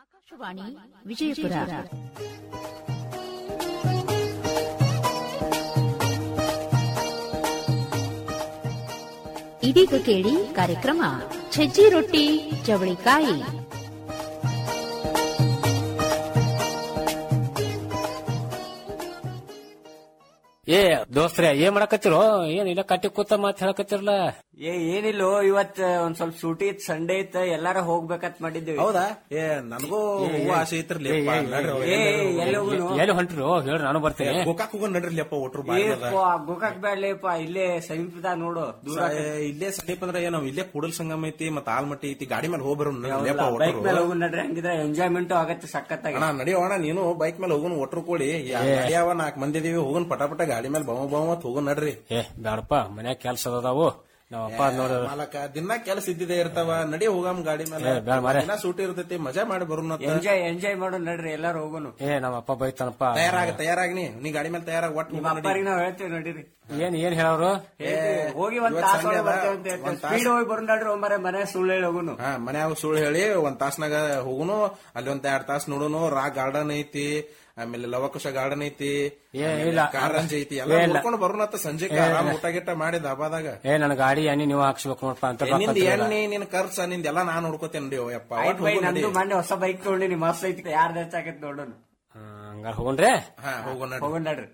ಆಕಾಶವಾಣಿ ವಿಜಯಪುರ ಇದೀಗ ಕೇಳಿ ಕಾರ್ಯಕ್ರಮ ಸಜ್ಜಿ ರೊಟ್ಟಿ ಚವಳಿಕಾಯಿ ಏ ದೋಸ್ತ್ರೆ ಏನ್ ಮಾಡಕತ್ತಿರೋ ಏನ್ ಇಲ್ಲ ಕಟ್ಟಿ ಕೂತ ಮಾತ್ ಹೇಳಕತ್ತಿರಲ್ಲ ಏ ಏನಿಲ್ಲೋ ಇವತ್ ಒಂದ್ ಸ್ವಲ್ಪ ಸೂಟಿ ಇತ್ ಸಂಡೇ ಇತ್ ಎಲ್ಲಾರ ಹೋಗ್ಬೇಕಂತ ಮಾಡಿದ್ವಿ ಹೌದಾ ಏ ನನಗೂ ಹೂವ ಆಸೆ ಐತ್ರಲಿ ಏ, ಏ, ಏ ಎಲ್ಲಿ ಹೋಗುನು ಎಲ್ಲಿ ಹೊಂಟ್ರು ಹೇಳ್ರಿ ನಾನು ಬರ್ತೇನೆ ಗೋಕಾಕ್ ಹೋಗೋಣ ನಡ್ರಿ ಅಪ್ಪ ಒಟ್ರು ಬಾಯಿ ಅದ. ಏಪ್ಪ ಗೋಕಾಕ್ ಬ್ಯಾಡ್ಲೇಪ ಇಲ್ಲೇ ಸಮೀಪದ ನೋಡು ದೂರ ಸ- ಇಲ್ಲೇ ಸಮೀಪ ಅಂದ್ರೆ ಏನ್ ನಾವ್ ಇಲ್ಲೇ ಕೂಡಲ್ ಸಂಗಮ ಐತಿ ಮತ್ತ ಆಲ್ಮಟ್ಟಿ ಐತಿ ಗಾಡಿ ಮೇಲೆ ಹೋಗ್ಬರು ಬೈಕ್ ಮೇಲೆ ಹೋಗು ನಡ್ರಿ ಹಂಗಿದ್ರೆ ಎಂಜಾಯ್ಮೆಂಟ್ ಆಗತ್ತೆ ಸಖತ್ತಾಗಿ ಅಣ್ಣ ನಡಿಯೋಣ ನೀನು ಬೈಕ್ ಮೇಲೆ ಹೋಗೋಣ ಒಟ್ರು ಕೂಡಿ ನಡಿಯವ ನಾಲ್ಕ್ ಮಂದಿ ಇದೀವಿ ಹೋಗೋಣ ಪಟ ಪಟ ಗಾಡಿ ಮೇಲೆ ಬವ ಬವ ಹೋಗೋಣ ನಡ್ರಿ ಏ ಬ್ಯಾಡಪ್ಪ ಮನ್ಯಾಗ ಕೆಲ್ಸ ಅದಾವು ನಾವ್ ಅಪ್ಪ ನೋಡ ಮಾಲಕ ದಿನ ಕೆಲಸ ಇದ್ದಿದೆ ಇರ್ತಾವ ನಡಿ ಹೋಗಮ್ ಗಾಡಿ ಮೇಲೆ ಏ, ಬ್ಯಾಡ ಮಾರ್ರೆ. ದಿನ ಸೂಟಿ ಇರ್ತೈತಿ ಮಜಾ ಮಾಡಿ ಬರೋಣ ಎಂಜಾಯ್ ಎಂಜಾಯ್ ಮಾಡು ನಡ್ರಿ ಎಲ್ಲಾರು ಹೋಗುನು ಏ ನಮ್ಮ ಅಪ್ಪ ಬೈತಾನಪ್ಪ ತಯಾರಾಗ ತಯಾರಾಗಿ ನೀ ನೀ ಗಾಡಿ ಮೇಲೆ ತಯಾರಾಗ ಒಟ್ಟು ನಿಮ್ಮ ಅಪ್ಪರಿಗೆ ನಾವ್ ಹೇಳ್ತೀವಿ ನಡೀರಿ ಏನ್ ಏನ್ ಹೇಳವ್ರು ಹೇಳ್ತೀವಿ. ಹೋಗಿ ಒಂದ್ ಇವತ್ ತಾಸ ಸಂಡೆ ಅದ. ಬರ್ತೇವೆ ಒಂದ್ ತಾಸ್- ಸ್ಪೀಡ್ ಹೋಗಿ ಬರೋಣ ನಡ್ರಿ ಒಮ್ಮರೆ ಮನೆ ಸುಳ್ಳು ಹೇಳಿ ಹೋಗುನು ಹಾ ಮನ್ಯಾಗ ಸುಳ್ಳು ಹೇಳಿ ಒಂದ್ ತಾಸ್ನಾಗ ಹೋಗುನು ಅಲ್ಲಿ ಒಂದ್ ಎರಡ್ ತಾಸ್ ನೋಡುನು ರಾ ಗಾರ್ಡನ್ ಐತಿ ಆಮೇಲೆ ಲವಕುಶ ಗಾರ್ಡನ್ ಐತಿ ಏ, ಇಲ್ಲ. ಕಾರಂಜಿ ಐತಿ ಎಲ್ಲ ಏ, ಇಲ್ಲ. ನೋಡ್ಕೊಂಡು ಬರೋಣತ್ತ ಸಂಜೆ ಆರಾಮ್ ಊಟ ಗಿಟ್ಟ ಮಾಡಿ ದಾಬಾದಾಗ ಏ ನನ್ ಗಾಡಿ ಎಣ್ಣೆ ನೀವು ಹಾಕ್ಸ್ಬೇಕು ನೋಡಪ್ಪ ಅಂತ ಏ, ನಿಂದ ಎಣ್ಣೆ ನಿನ್ ಖರ್ಚು ನಿಂದ ಎಲ್ಲಾ ನಾನ್ ನೋಡ್ಕೋತೇನೆ ನಡಿ ಯಪ್ಪ ಆಯ್ತು ಒಟ್ ಬೈ ಹೋಗು ನಡಿ. ನಂದು ಮೊನ್ನೆ ಹೊಸ ಬೈಕ್ ತಗೊಂಡಿನಿ ಮಸ್ತ್ ಐತಿ ಯಾರ್ದು ಹೆಚ್ಚಾಕೈತಿ ನೋಡೋಣ ಹಂಗಾರ ಹೋಗೋಣ್ರೆ ಹಾ ಹೋಗೋಣ ನಡಿ. ಹೋಗೋಣ ನಡ್ರಿ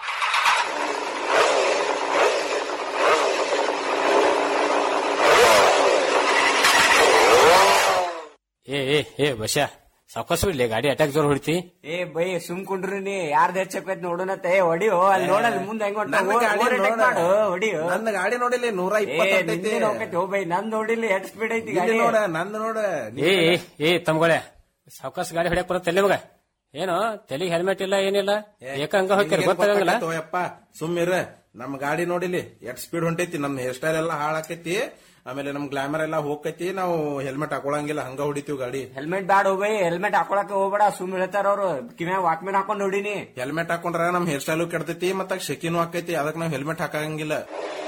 ಏ ಏ ಏ ಬಶ ಸಾವಕಾಶ ಬಿಡ್ಲಿ ಗಾಡಿ ಅಟ್ಯಾಕ್ ಜೋರ್ ಹೊಡಿತಿ ಏ ಬೈ ಸುಮ್ಕೊಂಡ್ರಿ ನೀ ಯಾರ್ದು ಹೆಚ್ಚಾಕೈತಿ ನೋಡೋಣತ್ತೆ ಏ ಹೊಡಿಯೋ ಅಲ್ಲಿ ನೋಡಲ್ಲಿ ಮುಂದೆ ಹೆಂಗ್ ಹೊಂಟ ನನ್ನ ಗಾಡಿ ನೋಡ. ಮಾಡು ಹೊಡಿಯೋ ನನ್ನ ಗಾಡಿ ನೋಡಿಲಿ ನೂರ ಏ ಇಪ್ಪತ್ತೈತಿ ನಿಂದೇನ್ ಹೋಗೈತಿ ಹೋ ಬೈ ನಂದ್ ನೋಡಿಲ್ಲಿ ಎಟ್ ಸ್ಪೀಡ್ ಐತಿ ಗಾಡಿ ನೋಡ ನಂದ್ ನೋಡ ಏ ಏ, ಏ ತಮ್ಗೊಳೆ ಸಾವಕಾಶ ಗಾಡಿ ಹೊಡ್ಯಾಕ್ ಬರುತ್ತೆ ತಲೆ ಮಗ ಏನೋ ತಲೆಗೆ ಹೆಲ್ಮೆಟ್ ಇಲ್ಲ ಏನಿಲ್ಲ ಏಕ ಹಂಗ ಹೋಗ್ಯಾರ ಗೊತ್ತಾಗಂಗಿಲ್ಲ ಯಪ್ಪ ಸುಮ್ಮಿರ ನಮ್ ಗಾಡಿ ನೋಡಿಲಿ ಎಷ್ಟ್ ಸ್ಪೀಡ್ ಹೊಂಟೈತಿ ನಮ್ ಹೇರ್ ಸ್ಟೈಲ್ ಎಲ್ಲಾ ಹಾಳಾಕೈತಿ ಆಮೇಲೆ ನಮ್ ಗ್ಲಾಮರ್ ಎಲ್ಲಾ ಹೋಗೈತಿ ನಾವು ಹೆಲ್ಮೆಟ್ ಹಾಕೊಳಂಗಿಲ್ಲ ಹಂಗ ಹೊಡಿತೀವಿ ಗಾಡಿ ಹೆಲ್ಮೆಟ್ ಬ್ಯಾಡ ಹೋಗ್ ಬೈ ಹೆಲ್ಮೆಟ್ ಹಾಕೊಳಕ ಹೋಗ್ಬೇಡ ಸುಮ್ ಹೇಳ್ತಾರ ಅವ್ರು ಕಿವ್ಯಾಗ ವಾಕ್ಮೆನ್ ಹಾಕೊಂಡ್ ನೋಡಿನಿ ಹೆಲ್ಮೆಟ್ ಹಾಕೊಂಡ್ರ ನಮ್ ಹೇರ್ ಸ್ಟೈಲು ಕೆಡ್ತೈತಿ ಮತ್ತ ಶೆಕಿನೂ ಆಕೈತಿ ಅದಕ್ಕೆ ನಾವ್ ಹೆಲ್ಮೆಟ್ ಹಾಕಂಗಿಲ್ಲ